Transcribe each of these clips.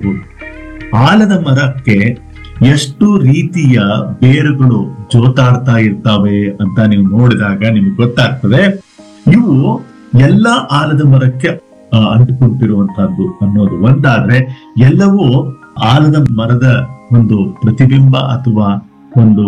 ನೋಡ್ಬೋದು ಆಲದ ಮರಕ್ಕೆ ಎಷ್ಟು ರೀತಿಯ ಬೇರುಗಳು ಜೋತಾಡ್ತಾ ಇರ್ತಾವೆ ಅಂತ ನೀವು ನೋಡಿದಾಗ ನಿಮ್ಗೆ ಗೊತ್ತಾಗ್ತದೆ ಇವು ಎಲ್ಲ ಆಲದ ಮರಕ್ಕೆ ಆ, ಅಂಟಿಕೊಂಡಿರುವಂತಹದ್ದು ಅನ್ನೋದು ಒಂದಾದ್ರೆ ಎಲ್ಲವೂ ಆಲದ ಮರದ ಒಂದು ಪ್ರತಿಬಿಂಬ ಅಥವಾ ಒಂದು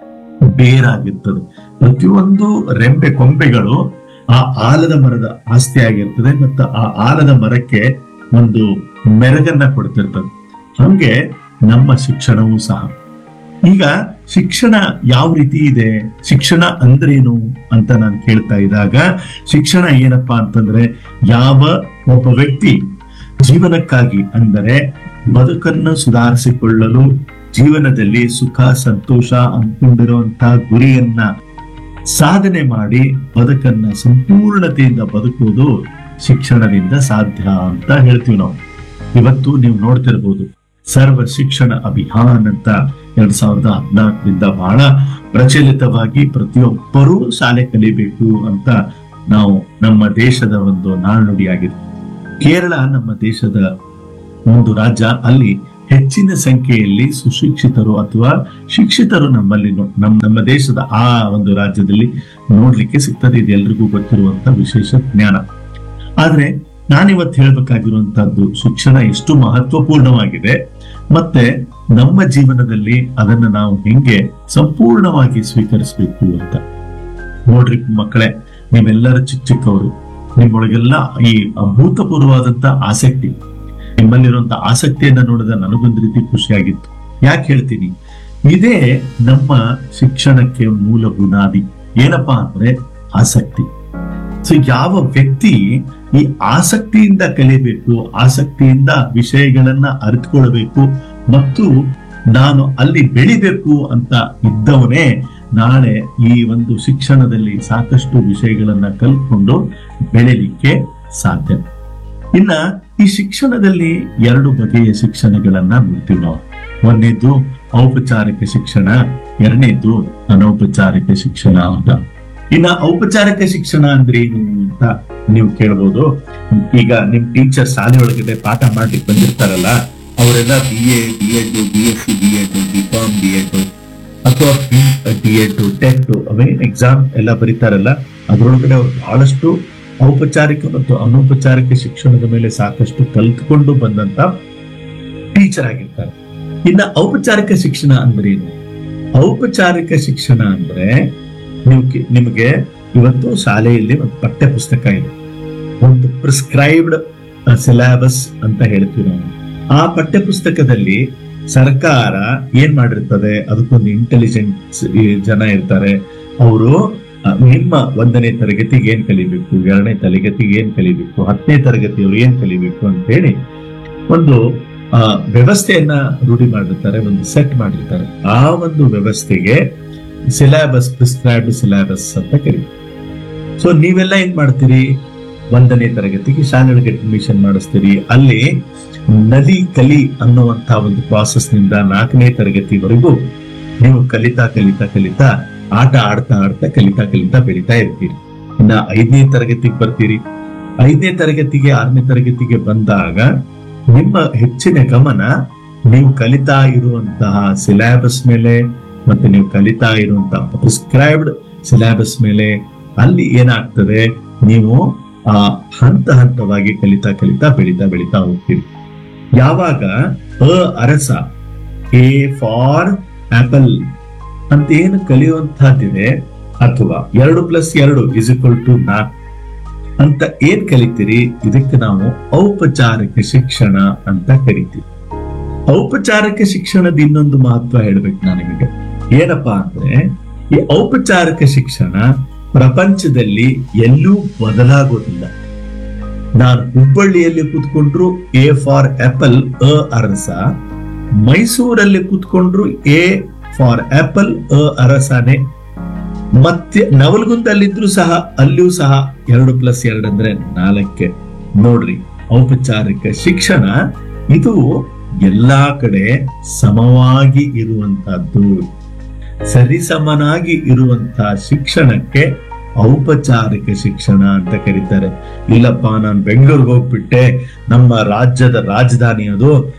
ಬೇರಾಗಿರ್ತದೆ ಪ್ರತಿಯೊಂದು ರೆಂಬೆ ಕೊಂಬೆಗಳು ಆ ಆಲದ ಮರದ ಆಸ್ತಿ ಆಗಿರ್ತದೆ ಮತ್ತು ಆ ಆಲದ ಮರಕ್ಕೆ ಒಂದು ಮೆರಗನ್ನ ಕೊಡ್ತಿರ್ತದೆ ಹಂಗೆ ನಮ್ಮ ಶಿಕ್ಷಣವೂ ಸಹ ಈಗ ಶಿಕ್ಷಣ ಯಾವ ರೀತಿ ಇದೆ ಶಿಕ್ಷಣ ಅಂದ್ರೇನು ಅಂತ ನಾನು ಕೇಳ್ತಾ ಇದ್ದಾಗ ಶಿಕ್ಷಣ ಏನಪ್ಪಾ ಅಂತಂದ್ರೆ ಯಾವ ಒಬ್ಬ ವ್ಯಕ್ತಿ ಜೀವನಕ್ಕಾಗಿ ಅಂದರೆ ಬದುಕನ್ನು ಸುಧಾರಿಸಿಕೊಳ್ಳಲು ಜೀವನದಲ್ಲಿ ಸುಖ ಸಂತೋಷ ಅಂದ್ಕೊಂಡಿರುವಂತಹ ಗುರಿಯನ್ನ ಸಾಧನೆ ಮಾಡಿ ಬದುಕನ್ನ ಸಂಪೂರ್ಣತೆಯಿಂದ ಬದುಕುವುದು ಶಿಕ್ಷಣದಿಂದ ಸಾಧ್ಯ ಅಂತ ಹೇಳ್ತೀವಿ ನಾವು ಇವತ್ತು ನೀವು ನೋಡ್ತಿರ್ಬೋದು ಸರ್ವ ಶಿಕ್ಷಣ ಅಭಿಯಾನ್ ಅಂತ ಎರಡ್ ಸಾವಿರದ ಹದಿನಾಲ್ಕರಿಂದ ಬಹಳ ಪ್ರಚಲಿತವಾಗಿ ಪ್ರತಿಯೊಬ್ಬರೂ ಶಾಲೆ ಕಲಿಬೇಕು ಅಂತ ನಾವು ನಮ್ಮ ದೇಶದ ಒಂದು ನಾಣ್ಣುಡಿಯಾಗಿದೆ ಕೇರಳ ನಮ್ಮ ದೇಶದ ಒಂದು ರಾಜ್ಯ ಅಲ್ಲಿ ಹೆಚ್ಚಿನ ಸಂಖ್ಯೆಯಲ್ಲಿ ಸುಶಿಕ್ಷಿತರು ಅಥವಾ ಶಿಕ್ಷಿತರು ನಮ್ಮಲ್ಲಿ ನೋ- ನಮ್ಮ ನಮ್ಮ ದೇಶದ ಆ ಒಂದು ರಾಜ್ಯದಲ್ಲಿ ನೋಡ್ಲಿಕ್ಕೆ ಸಿಗ್ತದೆ ಇದು ಎಲ್ರಿಗೂ ಗೊತ್ತಿರುವಂತ ವಿಶೇಷ ಜ್ಞಾನ ಆದ್ರೆ ನಾನಿವತ್ತು ಹೇಳ್ಬೇಕಾಗಿರುವಂತಹದ್ದು ಶಿಕ್ಷಣ ಎಷ್ಟು ಮಹತ್ವಪೂರ್ಣವಾಗಿದೆ ಮತ್ತೆ ನಮ್ಮ ಜೀವನದಲ್ಲಿ ಅದನ್ನ ನಾವು ಹೆಂಗೆ ಸಂಪೂರ್ಣವಾಗಿ ಸ್ವೀಕರಿಸಬೇಕು ಅಂತ ನೋಡ್ರಿ ಮಕ್ಕಳೇ ನೀವೆಲ್ಲರ ಚಿಕ್ಕ ಚಿಕ್ಕವರು ನಿಮ್ಮೊಳಗೆಲ್ಲ ಈ ಅಭೂತಪೂರ್ವವಾದಂತ ಆಸಕ್ತಿ ನಿಮ್ಮಲ್ಲಿರುವಂತ ಆಸಕ್ತಿಯನ್ನ ನೋಡಿದ ನನಗೊಂದು ರೀತಿ ಖುಷಿಯಾಗಿತ್ತು ಯಾಕೆ ಹೇಳ್ತೀನಿ ಇದೇ ನಮ್ಮ ಶಿಕ್ಷಣಕ್ಕೆ ಮೂಲ ಬುನಾದಿ ಏನಪ್ಪಾ ಅಂದ್ರೆ ಆಸಕ್ತಿ ಸೊ ಯಾವ ವ್ಯಕ್ತಿ ಈ ಆಸಕ್ತಿಯಿಂದ ಕಲಿಬೇಕು ಆಸಕ್ತಿಯಿಂದ ವಿಷಯಗಳನ್ನ ಅರಿತುಕೊಳ್ಬೇಕು ಮತ್ತು ನಾನು ಅಲ್ಲಿ ಬೆಳಿಬೇಕು ಅಂತ ಇದ್ದವನೇ ನಾಳೆ ಈ ಒಂದು ಶಿಕ್ಷಣದಲ್ಲಿ ಸಾಕಷ್ಟು ವಿಷಯಗಳನ್ನ ಕಲ್ತ್ಕೊಂಡು ಬೆಳಿಲಿಕ್ಕೆ ಸಾಧ್ಯ ಇನ್ನ ಈ ಶಿಕ್ಷಣದಲ್ಲಿ ಎರಡು ಬಗೆಯ ಶಿಕ್ಷಣಗಳನ್ನ ನೋಡ್ತೀವಿ ನಾವು ಒಂದನೇದು ಔಪಚಾರಿಕ ಶಿಕ್ಷಣ ಎರಡನೇದು ಅನೌಪಚಾರಿಕ ಶಿಕ್ಷಣ ಅಂತ ಇನ್ನ ಔಪಚಾರಿಕ ಶಿಕ್ಷಣ ಅಂದ್ರೆ ಏನು ಅಂತ ನೀವು ಕೇಳ್ಬೋದು ಈಗ ನಿಮ್ ಟೀಚರ್ ಶಾಲೆ ಒಳಗಡೆ ಪಾಠ ಮಾಡ್ಲಿಕ್ಕೆ ಬಂದಿರ್ತಾರಲ್ಲ ಅವರೆಲ್ಲ B A B Ed B S C B Ed B Com B Ed ಅಥವಾ ಡಿ ಎಡ್ ಟೆಟ್ ಅವೇನ್ ಎಕ್ಸಾಮ್ ಎಲ್ಲ ಬರೀತಾರಲ್ಲ ಅದರೊಳಗಡೆ ಅವ್ರು ಬಹಳಷ್ಟು ಔಪಚಾರಿಕ ಮತ್ತು ಅನೌಪಚಾರಿಕ ಶಿಕ್ಷಣದ ಮೇಲೆ ಸಾಕಷ್ಟು ಕಲ್ತ್ಕೊಂಡು ಬಂದಂತ ಟೀಚರ್ ಆಗಿರ್ತಾರೆ ಇನ್ನ ಔಪಚಾರಿಕ ಶಿಕ್ಷಣ ಅಂದ್ರೆ ಏನು ಔಪಚಾರಿಕ ಶಿಕ್ಷಣ ಅಂದ್ರೆ ನೀವು ಕಿ- ನಿಮಗೆ ಇವತ್ತು ಶಾಲೆಯಲ್ಲಿ ಒಂದು ಪಠ್ಯ ಪುಸ್ತಕ ಇದೆ ಒಂದು ಪ್ರಿಸ್ಕ್ರೈಬ್ಡ್ ಸಿಲೆಬಸ್ ಅಂತ ಹೇಳ್ತೀವಿ ನಾವು ಆ ಪಠ್ಯ ಪುಸ್ತಕದಲ್ಲಿ ಸರ್ಕಾರ ಏನ್ ಮಾಡಿರ್ತದೆ ಅದಕ್ಕೊಂದು ಇಂಟೆಲಿಜೆನ್ಸ್ ಜನ ಇರ್ತಾರೆ ಅವರು ನಿಮ್ಮ ಒಂದನೇ ತರಗತಿಗೆ ಏನ್ ಕಲಿಬೇಕು ಎರಡನೇ ತರಗತಿಗೆ ಏನ್ ಕಲಿಬೇಕು ಹತ್ತನೇ ತರಗತಿಯವರು ಏನ್ ಕಲಿಬೇಕು ಅಂತ ಹೇಳಿ ಒಂದು ಆ, ವ್ಯವಸ್ಥೆಯನ್ನ ರೂಢಿ ಮಾಡಿರ್ತಾರೆ ಒಂದು ಸೆಟ್ ಮಾಡಿರ್ತಾರೆ ಆ ಒಂದು ವ್ಯವಸ್ಥೆಗೆ ಸಿಲೆಬಸ್ ಪ್ರಿಸ್ಕ್ರೈಬ್ಡ್ ಸಿಲೆಬಸ್ ಅಂತ ಕರೀತಾರೆ ಸೊ ನೀವೆಲ್ಲ ಏನ್ ಮಾಡ್ತೀರಿ ಒಂದನೇ ತರಗತಿಗೆ ಶಾಲೆಗಳಿಗೆ ಅಡ್ಮಿಷನ್ ಮಾಡಿಸ್ತೀರಿ ಅಲ್ಲಿ ನಲಿ ಕಲಿ ಅನ್ನುವಂತ ಒಂದು ಪ್ರಾಸೆಸ್ ನಿಂದ ನಾಲ್ಕನೇ ತರಗತಿವರೆಗೂ ನೀವು ಕಲಿತಾ ಕಲಿತಾ ಕಲಿತಾ ಆಟ ಆಡ್ತಾ ಆಡ್ತಾ ಕಲಿತಾ ಕಲಿತಾ ಬೆಳಿತಾ ಇರ್ತೀರಿ ಇನ್ನ ಐದನೇ ತರಗತಿಗೆ ಬರ್ತೀರಿ ಐದನೇ ತರಗತಿಗೆ ಆರನೇ ತರಗತಿಗೆ ಬಂದಾಗ ನಿಮ್ಮ ಹೆಚ್ಚಿನ ಗಮನ ನೀವು ಕಲಿತಾ ಇರುವಂತಹ ಸಿಲೆಬಸ್ ಮೇಲೆ ಮತ್ತೆ ನೀವು ಕಲಿತಾ ಇರುವಂತಹ ಪ್ರಿಸ್ಕ್ರೈಬ್ಡ್ ಸಿಲೆಬಸ್ ಮೇಲೆ ಅಲ್ಲಿ ಏನಾಗ್ತದೆ ನೀವು ಆ ಹಂತ ಹಂತವಾಗಿ ಕಲಿತಾ ಕಲಿತಾ ಬೆಳಿತಾ ಬೆಳಿತಾ ಹೋಗ್ತೀರಿ ಯಾವಾಗ ಅ ಅರಸ ಎ ಫಾರ್ ಆಪಲ್ ಅಂತ ಏನು ಕಲಿಯುವಂತಹದ್ದಿದೆ ಅಥವಾ ಎರಡು ಪ್ಲಸ್ ಎರಡು ಇಸ್ ಇಕ್ವಲ್ ಟು ನಾಲ್ಕು ಅಂತ ಏನ್ ಕಲಿತೀರಿ ಇದಕ್ಕೆ ನಾವು ಔಪಚಾರಿಕ ಶಿಕ್ಷಣ ಅಂತ ಕರಿತೀವಿ ಔಪಚಾರಿಕ ಶಿಕ್ಷಣದ ಇನ್ನೊಂದು ಮಹತ್ವ ಹೇಳ್ಬೇಕು ನಾನು ನಿಮಗೆ ಏನಪ್ಪಾ ಅಂದ್ರೆ ಈ ಔಪಚಾರಿಕ ಶಿಕ್ಷಣ ಪ್ರಪಂಚದಲ್ಲಿ ಎಲ್ಲೂ ಬದಲಾಗೋದಿಲ್ಲ ನಾನು ಹುಬ್ಬಳ್ಳಿಯಲ್ಲಿ ಕೂತ್ಕೊಂಡ್ರು ಎ ಫಾರ್ ಆಪಲ್ ಅ ಅರಸ ಮೈಸೂರಲ್ಲಿ ಕೂತ್ಕೊಂಡ್ರು ಎ ಫಾರ್ ಆಪಲ್ ಅ ಅರಸನೆ ಮತ್ತೆ ನವಲ್ಗುಂದಲ್ಲಿದ್ರು ಸಹ ಅಲ್ಲಿಯೂ ಸಹ ಎರಡು ಪ್ಲಸ್ ಎರಡು ಅಂದ್ರೆ ನಾಲ್ಕೆ ನೋಡ್ರಿ ಔಪಚಾರಿಕ ಶಿಕ್ಷಣ ಇದು ಎಲ್ಲಾ ಕಡೆ ಸಮವಾಗಿ ಇರುವಂತಹದ್ದು ಸರಿಸಮನಾಗಿ ಇರುವಂತಹ ಶಿಕ್ಷಣಕ್ಕೆ ಔಪಚಾರಿಕ ಶಿಕ್ಷಣ ಅಂತ ಕರೀತಾರೆ ಇಲ್ಲಪ್ಪ ನಾನು ಬೆಂಗಳೂರಿಗೆ ಹೋಗ್ಬಿಟ್ಟೆ ನಮ್ಮ ರಾಜ್ಯದ ರಾಜಧಾನಿ ಅದು